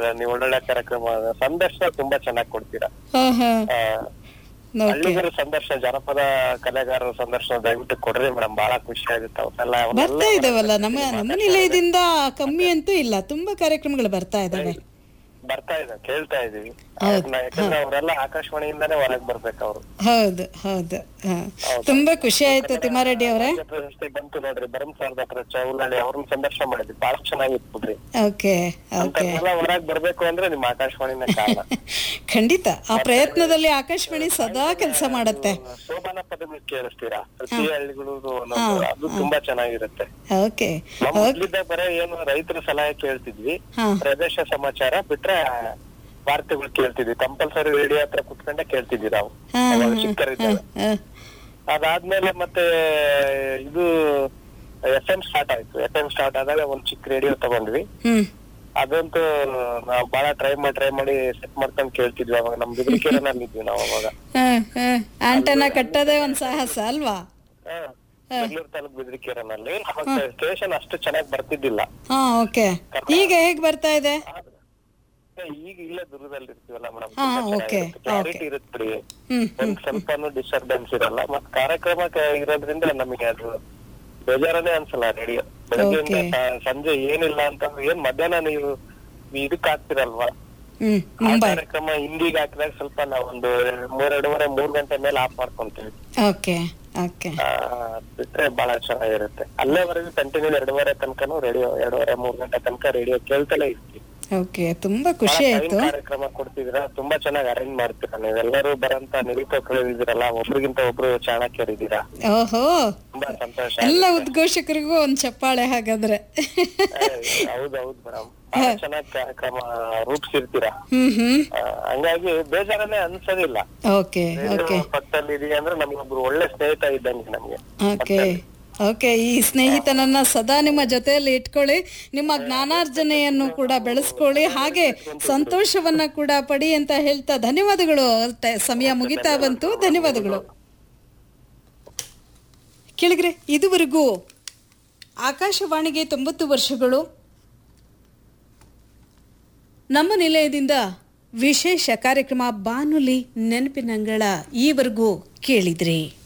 ನೀವು ಒಳ್ಳೊಳ್ಳೆ ಕಾರ್ಯಕ್ರಮ ಸಂದರ್ಶನ ತುಂಬಾ ಚೆನ್ನಾಗಿ ಕೊಡ್ತೀರಾ ಹಾ ಹಾ ಆ, ಓಕೆ ಹಳ್ಳಿಗರ ಸಂದರ್ಶನ ಜನಪದ ಕಲೆಗಾರರ ಸಂದರ್ಶನ ದಯವಿಟ್ಟು ಕೊಡ್ರಿ ಮೇಡಮ್ ಬಹಳ ಖುಷಿ ಆಗುತ್ತೆ ಅವನ್ನೆಲ್ಲ ಬರ್ತಾ ಇದಾವಲ್ಲ ನಮ್ಮ ನಮ್ಮ ನಿಲಯದಿಂದ ಕಮ್ಮಿ ಅಂತೂ ಇಲ್ಲ ತುಂಬಾ ಕಾರ್ಯಕ್ರಮಗಳು ಬರ್ತಾ ಇದಾವೆ ಬರ್ತಾ ಇದೆ ಕೇಳ್ತಾ ಇದೀವಿ ಅದನ್ನ ಯಾಕಂದ್ರೆ ಅವರೆಲ್ಲ ಆಕಾಶವಾಣಿಯಿಂದಾನೇ ಹೊರಗ್ ಬರ್ಬೇಕು ಅವರು ಹೌದು ಹೌದು ಹಾ. ತುಂಬಾ ಖುಷಿ ಆಯ್ತು ತಿಮ್ಮಾರೆಡ್ಡಿ ಅವರೇ ಪ್ರಶಸ್ತಿ ಬಂತು ನೋಡ್ರಿ ಬರಂ ಸರ್ ಹತ್ರ ಚೌಲಹಳ್ಳಿ ಅವ್ರನ್ನ ಸಂದರ್ಶನ ಮಾಡಿದ್ವಿ ಬಹಳ ಚೆನ್ನಾಗಿತ್ತು ಬಿಡ್ರಿ ಓಕೆ ಓಕೆ ಅಂತವ್ರೆಲ್ಲ ಹೊರಗ್ ಬರ್ಬೇಕು ಅಂದ್ರೆ ನಿಮ್ ಆಕಾಶವಾಣಿನ ಕಾರಣ ಖಂಡಿತ ಆ ಪ್ರಯತ್ನದಲ್ಲಿ ಆಕಾಶವಾಣಿ ಸದಾ ಕೆಲಸ ಮಾಡತ್ತೆ ಶೋಭಾನ ಪದವಿ ಕೇಳಿಸ್ತೀರಾ ಪ್ರತಿ ಹಳ್ಳಿಗಳು ಒಂದೊಂದು ಅದು ತುಂಬಾ ಚೆನ್ನಾಗಿರುತ್ತೆ ಓಕೆ ನಾವು ಮೊದ್ಲಿದ್ದಾಗ ಬರೀ ಏನು ರೈತರ ಸಲಹೆ ಕೇಳ್ತಿದ್ವಿ ಹಾ ಪ್ರದೇಶ ಸಮಾಚಾರ ಬಿಟ್ರೆ ವಾರ್ತೆಗಳು ಕೇಳ್ತಿದ್ವಿ ಕಂಪಲ್ಸರಿ ರೇಡಿಯೋ ಹತ್ರ ಕುತ್ಕೊಂಡೆ ಕೇಳ್ತಿದ್ವಿ ನಾವು ಹಾ ಅವಾಗ ಚಿಕ್ಕರಿದ್ದಾಗ ಹಾ ಅದಾದ್ಮೇಲೆ ಮತ್ತೆ ಇದು ಎಫ್ ಎಂ ಸ್ಟಾರ್ಟ್ ಆಯ್ತು ಎಫ್ ಎಂ ಸ್ಟಾರ್ಟ್ ಆದಾಗ ಒಂದ್ ಚಿಕ್ಕ ರೇಡಿಯೋ ತಗೊಂಡ್ವಿ ಹ್ಮ್ ಅದಂತೂ ನಾವ್ ಬಹಳ ಟ್ರೈ ಮಾಡಿ ಟ್ರೈ ಮಾಡಿ ಸೆಟ್ ಮಾಡ್ಕೊಂಡ್ ಕೇಳ್ತಿದ್ವಿ ಅವಾಗ ನಮ್ ಬಿದ್ರಿಕೆರೆನಲ್ಲಿ ಇದ್ವಿ ನಾವು ಅವಾಗ ಆಂಟನ ಕಟ್ಟೋದೇ ಒಂದ್ ಸಾಹಸ ಅಲ್ವಾ ಹಾ, ಬೆಂಗಳೂರು ತಾಲೂಕ್ ಬಿದ್ರಿಕೆರೆನಲ್ಲಿ ಅವಾಗ ಸ್ಟೇಷನ್ ಅಷ್ಟು ಚೆನ್ನಾಗಿ ಬರ್ತಿದ್ದಿಲ್ಲ ಹಾ ಓಕೆ ಈಗ ಹೇಗ್ ಬರ್ತಾ ಇದೆ ಈಗ ಇಲ್ಲೇ ದೂರದಲ್ಲಿ ಇರ್ತೀವಲ್ಲ ಮೇಡಮ್ ಹಾ, okay, ಕ್ಲಾರಿಟಿ ಇರುತ್ತೆ ಬಿಡಿ ಹ್ಮ್ ಒಂದ್ ಸ್ವಲ್ಪನೂ ಡಿಸ್ಟರ್ಬೆನ್ಸ್ ಇರಲ್ಲ ಮತ್ ಕಾರ್ಯಕ್ರಮ ಕ- ಇರೋದ್ರಿಂದ ನಮಗೆ ಅದು ಬೇಜಾರನೇ ಅನ್ಸಲ್ಲ ರೇಡಿಯೋ ಬೆಳಗ್ಗೆಯಿಂದ ಸ- ಸಂಜೆ ಏನಿಲ್ಲ ಅಂತಂದ್ರೆ ಏನ್ ಮಧ್ಯಾಹ್ನ ನೀವು ಇದಕ್ ಹಾಕ್ತಿರಲ್ವಾ ಹ್ಮ್ ಆ ಮುಂಬೈ ಕಾರ್ಯಕ್ರಮ ಹಿಂದಿಗೆ ಹಾಕಿದಾಗ ಸ್ವಲ್ಪ ನಾವೊಂದು ಮೂರೆರಡೂವರೆ ಮೂರ್ ಗಂಟೆ ಮೇಲೆ ಆಫ್ ಮಾಡ್ಕೊಂತೀವಿ ಓಕೆ ಓಕೆ ಆ, ಅದ್ ಬಿಟ್ರೆ ಬಹಳ ಚೆನ್ನಾಗಿರುತ್ತೆ ಅಲ್ಲೇವರೆಗೂ ಕಂಟಿನ್ಯೂ ಎರಡೂವರೆ ತನಕನೂ ರೇಡಿಯೋ ಎರಡೂವರೆ ಮೂರ್ ಗಂಟೆ ತನಕ ರೇಡಿಯೋ ಕೇಳ್ತಲೇ ಇರ್ತೀವಿ ಓಕೆ ತುಂಬಾ ಖುಷಿ ಬಹಳ ಆಯ್ತು fine ಕಾರ್ಯಕ್ರಮ ಕೊಡ್ತಿದ್ದೀರಾ ತುಂಬಾ ಚೆನ್ನಾಗಿ ಅರೇಂಜ್ ಮಾಡ್ತೀರಾ ನೀವೆಲ್ಲರೂ ಬರಂತ ನಿರೂಪಕರು ಇದ್ದೀರಲ್ಲ ಒಬ್ರಿಗಿಂತ ಒಬ್ರು ಚಾಣಕ್ಯರಿದ್ದೀರಾ ಓಹೋ ತುಂಬಾ ಸಂತೋಷ ಎಲ್ಲ ಉದ್ಘೋಷಕರಿಗೂ ಒಂದ್ ಚಪ್ಪಾಳೆ ಹಾಗಾದ್ರೆ ಹೌದೌದು ಮೇಡಮ್ ಬಹಳ ಚೆನ್ನಾಗಿ ಕಾರ್ಯಕ್ರಮ ರೂಪಿಸಿರ್ತೀರಾ ಹ್ಮ್ ಹ್ಮ್ ಆ, ಹಂಗಾಗಿ ಬೇಜಾರನ್ನೇ ಅನ್ಸೋದಿಲ್ಲ ಓಕೆ ಓಕೆ ಪಕ್ಕದಲ್ಲಿ ಇದೆಯಾ ಅಂದ್ರೆ ನಮ್ಗೊಬ್ರು ಒಳ್ಳೆ ಸ್ನೇಹಿತ ಇದ್ದಂಗೆ ನಮ್ಗೆ ಓಕೆ ಓಕೆ ಈ ಸ್ನೇಹಿತನನ್ನ ಸದಾ ನಿಮ್ಮ ಜೊತೆಯಲ್ಲಿ ಇಟ್ಕೊಳ್ಳಿ ನಿಮ್ಮ ಜ್ಞಾನಾರ್ಜನೆಯನ್ನು ಕೂಡ ಬೆಳೆಸ್ಕೊಳ್ಳಿ ಹಾಗೆ ಸಂತೋಷವನ್ನ ಕೂಡ ಪಡಿ ಅಂತ ಹೇಳ್ತಾ ಧನ್ಯವಾದಗಳು ಟ- ಸಮಯ ಮುಗಿತಾ ಬಂತು ಧನ್ಯವಾದಗಳು ಕೇಳಿದ್ರೆ ಇದುವರೆಗೂ ಆಕಾಶವಾಣಿಗೆ ತೊಂಬತ್ತು ವರ್ಷಗಳು ನಮ್ಮ ನಿಲಯದಿಂದ ವಿಶೇಷ ಕಾರ್ಯಕ್ರಮ ಬಾನುಲಿ ನೆನಪಿನಂಗಳ ಈವರೆಗೂ ಕೇಳಿದ್ರಿ